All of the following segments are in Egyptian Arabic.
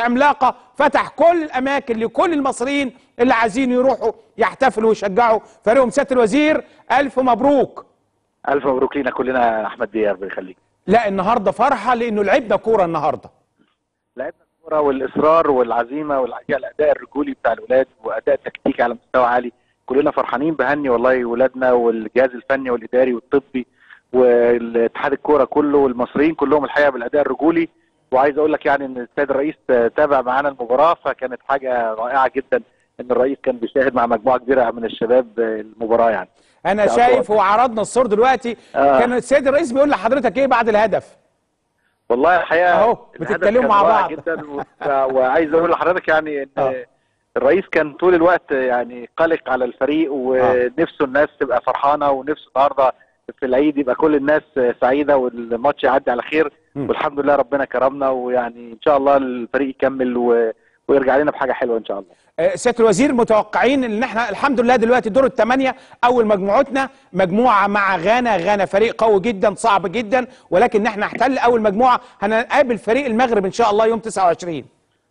عملاقه فتح كل الاماكن لكل المصريين اللي عايزين يروحوا يحتفلوا ويشجعوا فريقهم سياده الوزير الف مبروك الف مبروك لينا كلنا يا احمد بيه ربنا يخليك لا النهارده فرحه لانه لعبنا كوره النهارده لعبنا الكوره والاصرار والعزيمه والاداء الرجولي بتاع الولاد واداء تكتيكي على مستوى عالي كلنا فرحانين بهني والله ولادنا والجهاز الفني والاداري والطبي والاتحاد الكوره كله والمصريين كلهم الحقيقه بالاداء الرجولي وعايز اقول لك يعني ان السيد الرئيس تابع معانا المباراه فكانت حاجه رائعه جدا ان الرئيس كان بيشاهد مع مجموعه كبيره من الشباب المباراه يعني انا شايف وعرضنا الصور دلوقتي آه. كان السيد الرئيس بيقول لحضرتك ايه بعد الهدف والله الحقيقه أهو، الهدف بتتكلموا كان مع رائع بعض. جدا و... وعايز اقول لحضرتك يعني ان آه. الرئيس كان طول الوقت يعني قلق على الفريق ونفسه الناس تبقى فرحانه ونفسه النهارده في العيد يبقى كل الناس سعيده والماتش يعدي على خير مم. والحمد لله ربنا كرمنا ويعني ان شاء الله الفريق يكمل و... ويرجع لنا بحاجه حلوه ان شاء الله آه، سياده الوزير متوقعين ان احنا الحمد لله دلوقتي دور الثمانيه اول مجموعتنا مجموعه مع غانا غانا فريق قوي جدا صعب جدا ولكن احنا نحتل اول مجموعه هنقابل فريق المغرب ان شاء الله يوم 29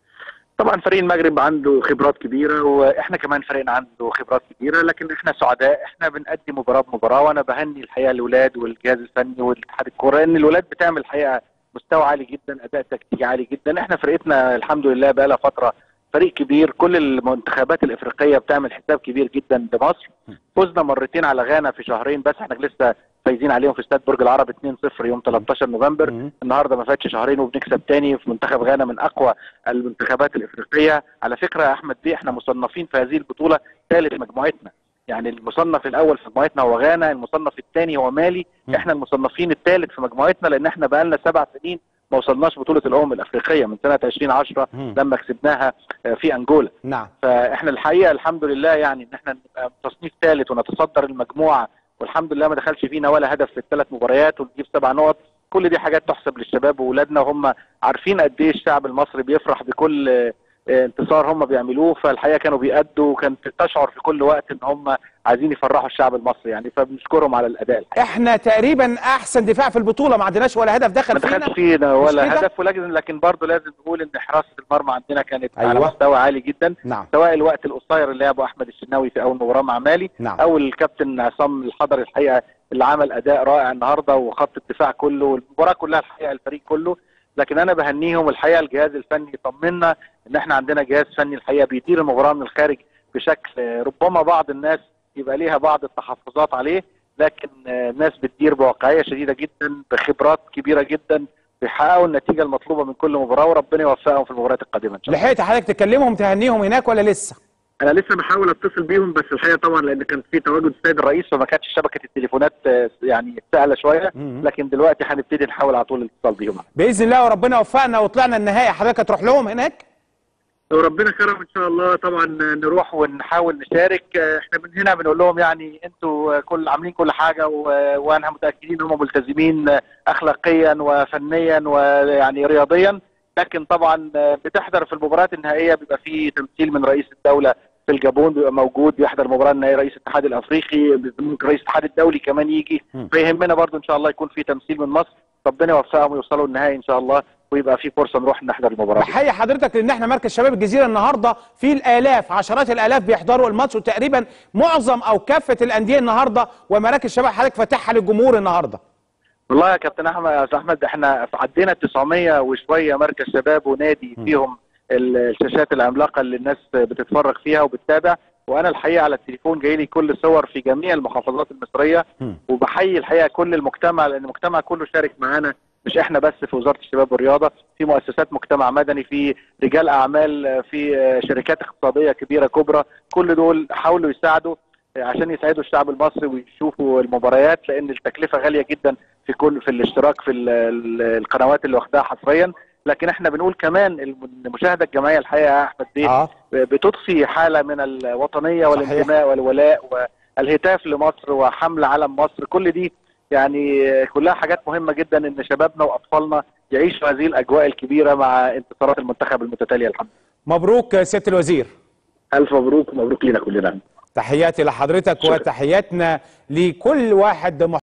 طبعا فريق المغرب عنده خبرات كبيره واحنا كمان فريقنا عنده خبرات كبيره لكن احنا سعداء احنا بنقدم مباراه بمباراه وانا بهني الحقيقه الاولاد والجهاز الفني والاتحاد الكوره ان الولاد بتعمل الحقيقه مستوى عالي جدا اداء تكتيكي عالي جدا احنا فرقتنا الحمد لله بقى لها فتره فريق كبير كل المنتخبات الافريقيه بتعمل حساب كبير جدا لمصر فزنا مرتين على غانا في شهرين بس احنا لسه فايزين عليهم في استاد برج العرب 2-0 يوم 13 نوفمبر مم. النهارده ما فاتش شهرين وبنكسب تاني في منتخب غانا من اقوى المنتخبات الافريقيه على فكره يا احمد بيه احنا مصنفين في هذه البطوله ثالث مجموعتنا يعني المصنف الاول في مجموعتنا هو غانا المصنف الثاني هو مالي مم. احنا المصنفين الثالث في مجموعتنا لان احنا بقالنا سبع سنين ما وصلناش بطوله الامم الافريقيه من سنه 2010 مم. لما كسبناها آه، في انجولا نعم فاحنا الحقيقه الحمد لله يعني ان احنا نبقى تصنيف ثالث ونتصدر المجموعه والحمد لله ما دخلش فينا ولا هدف في الثلاث مباريات ونجيب سبع نقط كل دي حاجات تحسب للشباب واولادنا وهم عارفين قد ايه الشعب المصري بيفرح بكل آه، آه، انتصار هم بيعملوه فالحقيقه كانوا بيأدوا وكانت تشعر في كل وقت ان هم عايزين يفرحوا الشعب المصري يعني فبنشكرهم على الاداء الحقيقه احنا تقريبا احسن دفاع في البطوله ما عندناش ولا هدف دخل ما دخلش فينا فينا كده؟ ولا هدف ولكن لكن برضه لازم نقول ان حراسه المرمى عندنا كانت على أيوة. مستوى عالي جدا نعم سواء الوقت القصير اللي لعبه احمد الشناوي في اول مباراه مع مالي نعم او الكابتن عصام الحضري الحقيقه اللي عمل اداء رائع النهارده وخط الدفاع كله والمباراه كلها الحقيقه الفريق كله لكن انا بهنيهم الحقيقه الجهاز الفني طمنا ان احنا عندنا جهاز فني الحقيقه بيدير المباراه من الخارج بشكل آه، ربما بعض الناس يبقى ليها بعض التحفظات عليه لكن آه، الناس بتدير بواقعيه شديده جدا بخبرات كبيره جدا بيحققوا النتيجه المطلوبه من كل مباراه وربنا يوفقهم في المباريات القادمه ان شاء الله لحقت حضرتك تكلمهم تهنيهم هناك ولا لسه انا لسه بحاول اتصل بيهم بس الحقيقه طبعا لان كان في تواجد السيد الرئيس فما كانتش شبكه التليفونات آه، يعني سهله شويه مم. لكن دلوقتي هنبتدي نحاول على طول الاتصال بيهم باذن الله وربنا وفقنا وطلعنا النهائي حضرتك هتروح لهم هناك لو ربنا كرم ان شاء الله طبعا نروح ونحاول نشارك آه، احنا من هنا بنقول لهم يعني انتوا آه، كل عاملين كل حاجه و- وانا متاكدين ان هم ملتزمين آه، اخلاقيا وفنيا ويعني رياضيا لكن طبعا آه، بتحضر في المباريات النهائيه بيبقى في تمثيل من رئيس الدوله في الجابون بيبقى موجود بيحضر المباراه النهائيه رئيس الاتحاد الافريقي ممكن رئيس الاتحاد الدولي كمان يجي مم. فيهمنا برضو ان شاء الله يكون في تمثيل من مصر ربنا يوفقهم ويوصلوا النهائي ان شاء الله ويبقى في فرصه نروح نحضر المباراه دي. بحيي حضرتك لان احنا مركز شباب الجزيره النهارده في الالاف عشرات الالاف بيحضروا الماتش وتقريبا معظم او كافه الانديه النهارده ومراكز شباب حضرتك فاتحها للجمهور النهارده والله يا كابتن احمد يا أستاذ احمد احنا عدينا 900 وشويه مركز شباب ونادي م. فيهم ال- الشاشات العملاقه اللي الناس بتتفرج فيها وبتتابع وانا الحقيقه على التليفون جاي لي كل صور في جميع المحافظات المصريه م. وبحيي الحقيقه كل المجتمع لان المجتمع كله شارك معانا مش احنا بس في وزاره الشباب والرياضه في مؤسسات مجتمع مدني في رجال اعمال في شركات اقتصاديه كبيره كبرى كل دول حاولوا يساعدوا عشان يساعدوا الشعب المصري ويشوفوا المباريات لان التكلفه غاليه جدا في كل في الاشتراك في ال- ال- القنوات اللي واخداها حصريا لكن احنا بنقول كمان الم- المشاهده الجماعيه الحقيقه يا احمد بيه اه بتضفي حاله من الوطنيه صحيح. والانتماء والولاء والهتاف لمصر وحمل علم مصر كل دي يعني كلها حاجات مهمه جدا ان شبابنا واطفالنا يعيشوا هذه الاجواء الكبيره مع انتصارات المنتخب المتتاليه الحمد مبروك سياده الوزير لله الف مبروك مبروك لينا كلنا تحياتي لحضرتك شكرا. وتحياتنا لكل واحد